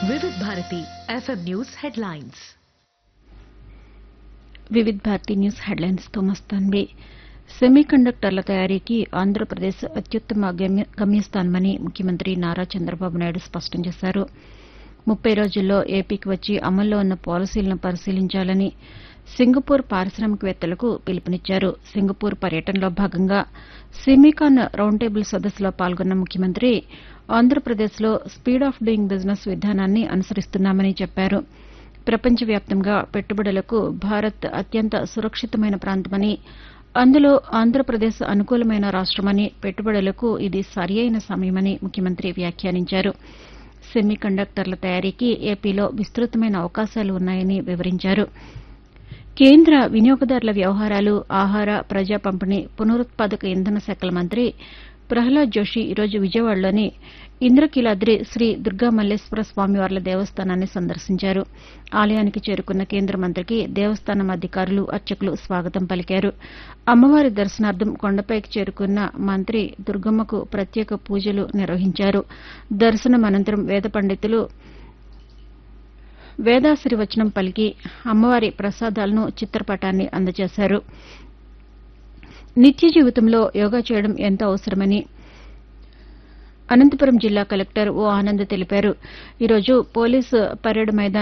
వివిధ Bharati FM news headlines Vividh Bharati news హెడ్లైన్స్తో మస్తాన్వి సెమీ కండక్టర్ల తయారీకి ఆంధ్రప్రదేశ్ అత్యుత్తమ గమ్య గమ్యస్థానమని ముఖ్యమంత్రి నారా చంద్రబాబు నాయుడు స్పష్టం చేశారు ముప్పై రోజుల్లో ఏపీకి వచ్చి అమల్లో ఉన్న పాలసీలను పరిశీలించాలని సింగపూర్ పారిశ్రామికవేత్తలకు పిలుపునిచ్చారు సింగపూర్ పర్యటనలో భాగంగా సిమికాన్ రౌండ్ టేబుల్ సదస్సులో పాల్గొన్న ముఖ్యమంత్రి ఆంధ్రప్రదేశ్లో స్పీడ్ ఆఫ్ డూయింగ్ బిజినెస్ విధానాన్ని అనుసరిస్తున్నామని చెప్పారు ప్రపంచవ్యాప్తంగా పెట్టుబడులకు భారత్ అత్యంత సురక్షితమైన ప్రాంతమని అందులో ఆంధ్రప్రదేశ్ అనుకూలమైన రాష్టమని పెట్టుబడులకు ఇది సరియైన సమయమని ముఖ్యమంత్రి వ్యాఖ్యానించారు సెమీ కండక్టర్ల తయారీకి ఏపీలో విస్తృతమైన అవకాశాలు ఉన్నాయని వివరించారు కేంద్ర వినియోగదారుల వ్యవహారాలు ఆహార ప్రజా పంపిణీ పునరుత్పాదక ఇంధన శాఖల మంత్రి ప్రహ్లాద్ జోషి ఈరోజు విజయవాడలోని ఇంద్రకీలాద్రి శ్రీ దుర్గా మల్లేశ్వర స్వామివార్ల దేవస్థానాన్ని సందర్శించారు ఆలయానికి చేరుకున్న కేంద్ర మంత్రికి దేవస్థానం అధికారులు అర్చకులు స్వాగతం పలికారు అమ్మవారి దర్శనార్థం కొండపైకి చేరుకున్న మంత్రి దుర్గమ్మకు ప్రత్యేక పూజలు నిర్వహించారు దర్శనం అనంతరం వేద పండితులు వేదాశిరివచనం పలికి అమ్మవారి ప్రసాదాలను చిత్రపటాన్ని అందజేశారు నిత్య జీవితంలో యోగా చేయడం ఎంతో అవసరమని అనంతపురం జిల్లా కలెక్టర్ ఓ ఆనంద్ తెలిపారు ఈరోజు పోలీసు పరేడ్ మైదానం